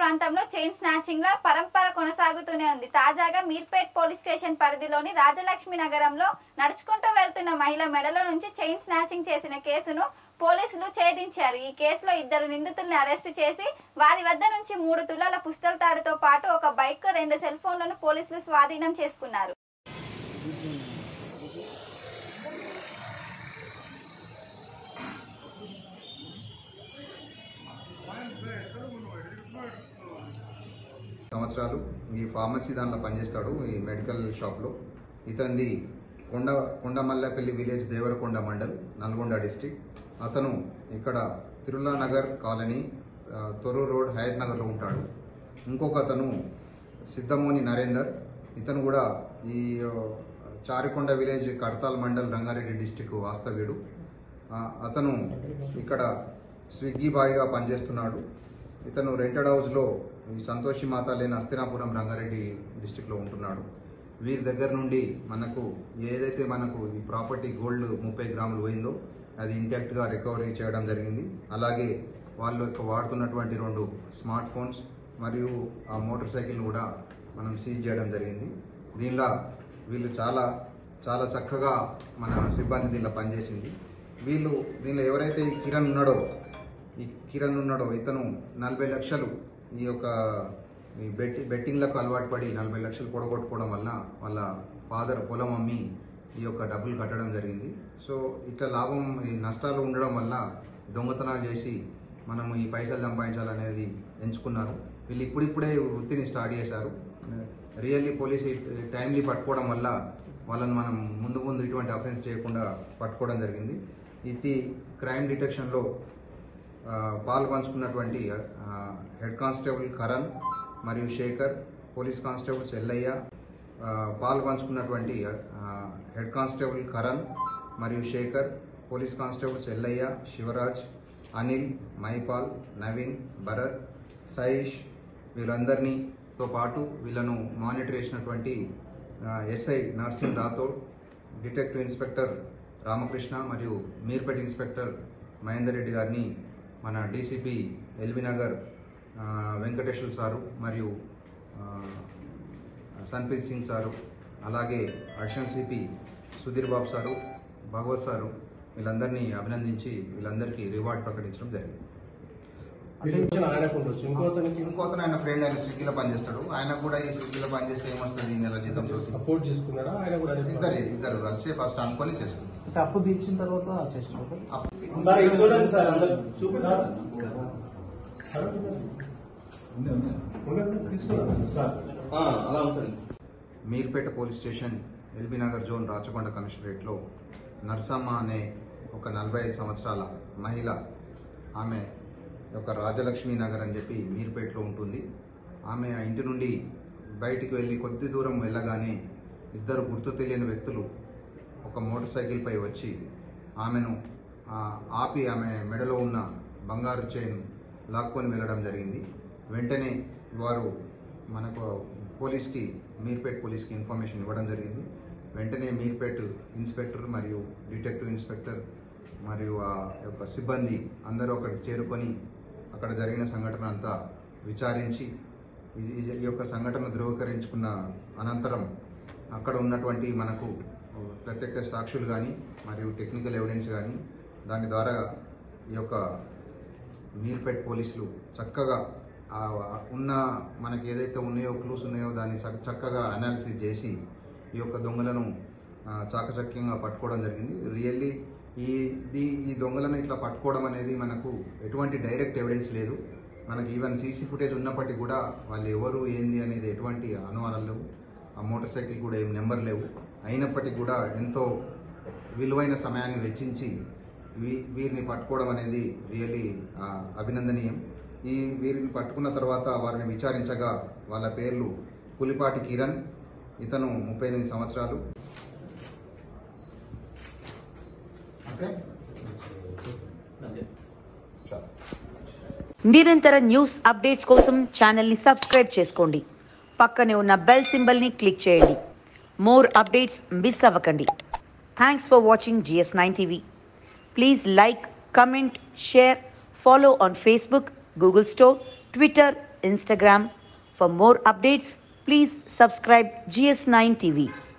ప్రాంతంలో chain snatching ల పరంపర కొనసాగుతూనే ఉంది తాజాగా మీర్పేట్ పోలీస్ స్టేషన్ పరిధిలోని రాజలక్ష్మి నగరంలో నడుచుకుంటూ వెళ్తున్న మహిళ మెడలో నుంచి చైన్ స్నాచింగ్ చేసిన కేసును పోలీసులు ఛేదించారు ఈ కేసులో ఇద్దరు నిందితుల్ని అరెస్టు చేసి వారి వద్ద నుంచి మూడు తులాల పుస్తల తాడుతో పాటు ఒక బైక్ రెండు సెల్ ఫోన్లను పోలీసులు స్వాధీనం చేసుకున్నారు సంవత్సరాలు ఈ ఫార్మసీ దాంట్లో పనిచేస్తాడు ఈ మెడికల్ షాప్లో ఇతనిది కొండ కొండమల్లపల్లి విలేజ్ దేవరకొండ మండల్ నల్గొండ డిస్టిక్ అతను ఇక్కడ తిరుమల నగర్ కాలనీ ఆ, తొర్రూరు రోడ్ హయత్ నగర్లో ఉంటాడు ఇంకొక అతను సిద్ధమోని నరేందర్ ఇతను కూడా ఈ ఆ, చారికొండ విలేజ్ కడతాల్ మండల్ రంగారెడ్డి డిస్టిక్ వాస్తవ్యుడు ఆ, అతను ఇక్కడ స్విగ్గీ బాయ్గా పనిచేస్తున్నాడు ఇతను రెంటెడ్ హౌస్లో ఈ సంతోషి మాత లేని అస్తినాపురం రంగారెడ్డి డిస్టిక్లో ఉంటున్నాడు వీరి దగ్గర నుండి మనకు ఏదైతే మనకు ఈ ప్రాపర్టీ గోల్డ్ ముప్పై గ్రాములు పోయిందో అది ఇంటాక్ట్గా రికవరీ చేయడం జరిగింది అలాగే వాళ్ళు యొక్క వాడుతున్నటువంటి రెండు స్మార్ట్ ఫోన్స్ మరియు ఆ మోటార్ సైకిల్ కూడా మనం సీజ్ చేయడం జరిగింది దీనిలో వీళ్ళు చాలా చాలా చక్కగా మన సిబ్బంది దీనిలో పనిచేసింది వీళ్ళు దీనిలో ఎవరైతే ఈ కిరణ్ ఉన్నాడో ఈ కిరణ్ ఉన్నాడో ఇతను నలభై లక్షలు ఈ యొక్క ఈ బెట్ బెట్టింగ్లకు అలవాటు పడి నలభై లక్షలు పొడగొట్టుకోవడం వల్ల వాళ్ళ ఫాదర్ పొలం అమ్మి ఈ యొక్క డబ్బులు కట్టడం జరిగింది సో ఇట్లా లాభం ఈ నష్టాలు ఉండడం వల్ల దొంగతనాలు చేసి మనము ఈ పైసలు సంపాదించాలనేది ఎంచుకున్నారు వీళ్ళు ఇప్పుడిప్పుడే వృత్తిని స్టార్ట్ చేశారు రియల్లీ పోలీస్ టైమ్లీ పట్టుకోవడం వల్ల వాళ్ళని మనం ముందు ముందు ఇటువంటి అఫెన్స్ చేయకుండా పట్టుకోవడం జరిగింది ఇట్టి క్రైమ్ డిటెక్షన్లో ఆ, పాలు పంచుకున్నటువంటి ఆ, హెడ్ కానిస్టేబుల్ కరణ్ మరియు శేఖర్ పోలీస్ కానిస్టేబుల్స్ ఎల్లయ్య ఆ, పాలు పంచుకున్నటువంటి ఆ, హెడ్ కానిస్టేబుల్ కరణ్ మరియు శేఖర్ పోలీస్ కానిస్టేబుల్స్ ఎల్లయ్య శివరాజ్ అనిల్ మైపాల్ నవీన్ భరత్ సైష్ వీళ్ళందరినీతో పాటు వీళ్ళను మానిటర్ చేసినటువంటి ఆ, SI Narsing Rathod detective inspector Ramakrishna మరియు మీర్పేట్ ఇన్స్పెక్టర్ మహేందర్ రెడ్డి గారిని మన డీసీపీ ఎల్బీ నగర్ ఆ, వెంకటేశ్వర సారు మరియు ఆ, సన్ప్రీత్ సింగ్ సారు అలాగే additional CP Sudheer Babu sir Bhagwat sir వీళ్ళందరినీ అభినందించి వీళ్ళందరికీ రివార్డ్ ప్రకటించడం జరిగింది అంటే ఇచ్చిన ఆయనకు ఉండొచ్చు ఇంకో అతనికి ఇంకొకరు ఆయన ఫ్రెండ్ ఆయన స్విగ్గీలో పనిచేస్తాడు ఆయన కూడా ఈ స్విగ్గీలో పనిచేస్తే ఏమొస్తుంది ఈ నెల జీతం చూసి సపోర్ట్ చేసుకున్నాడా ఆయన కూడా అదే ఇద్దరు ఇద్దరు కలిసి ఫస్ట్ అనుకొని చేసుకుంటారు అంటే అప్పు తీర్చిన తర్వాత చేసిన సార్ సార్ ఇటు చూడండి సార్ అందరు తీసుకున్నాను సార్ అలా ఉంచండి Meerpet police station LB Nagar zone Rachakonda కమిషనరేట్లో నర్సమ్మ అనే ఒక నలభై ఐదు సంవత్సరాల మహిళ ఆమె ఒక రాజలక్ష్మి నగర్ అని చెప్పి మీర్పేటలో ఉంటుంది ఆమె ఆ ఇంటి నుండి బయటికి వెళ్ళి కొద్ది దూరం వెళ్ళగానే ఇద్దరు గుర్తు తెలియని వ్యక్తులు ఒక మోటార్ సైకిల్పై వచ్చి ఆమెను ఆ, ఆపి ఆమె మెడలో ఉన్న బంగారు చైన్ లాక్కొని వెళ్ళడం జరిగింది వెంటనే వారు మనకు పోలీస్కి మీర్పేట్ పోలీస్కి ఇన్ఫర్మేషన్ ఇవ్వడం జరిగింది వెంటనే మీర్పేట్ ఇన్స్పెక్టర్ మరియు డిటెక్టివ్ ఇన్స్పెక్టర్ మరియు ఆ యొక్క సిబ్బంది అందరూ అక్కడికి చేరుకొని అక్కడ జరిగిన సంఘటన అంతా విచారించి ఈ- ఈ ఈ యొక్క సంఘటన ధృవీకరించుకున్న అనంతరం అక్కడ ఉన్నటువంటి మనకు ప్రత్యక్ష సాక్షులు కానీ మరియు టెక్నికల్ ఎవిడెన్స్ కానీ దాని ద్వారా ఈ యొక్క మీర్పేట్ పోలీసులు చక్కగా ఆ ఉన్న మనకి ఏదైతే ఉన్నాయో క్లూస్ ఉన్నాయో దాన్ని చ- చక్కగా అనాలిసిస్ చేసి ఈ యొక్క దొంగలను ఆ, చాకచక్యంగా పట్టుకోవడం జరిగింది రియల్లీ ఈ ఇది ఈ దొంగలను ఇట్లా పట్టుకోవడం అనేది మనకు ఎటువంటి డైరెక్ట్ ఎవిడెన్స్ లేదు మనకి ఈవెన్ సీసీ ఫుటేజ్ ఉన్నప్పటికీ కూడా వాళ్ళు ఎవరు ఏంది అనేది ఎటువంటి అనుమానాలు లేవు ఆ మోటార్ సైకిల్ కూడా ఏం నెంబర్ లేవు అయినప్పటికీ కూడా ఎంతో విలువైన సమయాన్ని వెచ్చించి వీ వీరిని పట్టుకోవడం అనేది రియల్లీ అభినందనీయం ఈ వీరిని పట్టుకున్న తర్వాత వారిని విచారించగా వాళ్ళ పేర్లు పులిపాటి కిరణ్ ఇతను ముప్పై ఎనిమిది సంవత్సరాలు ఓకే చాలు నిరంతర న్యూస్ అప్డేట్స్ కోసం ఛానల్ని సబ్స్క్రైబ్ చేసుకోండి పక్కనే ఉన్న బెల్ సింబల్ని క్లిక్ చేయండి మోర్ అప్డేట్స్ మిస్ అవ్వకండి thanks for watching GS nine TV please like comment share follow on Facebook Google store Twitter Instagram. For more updates, please subscribe GS9 TV.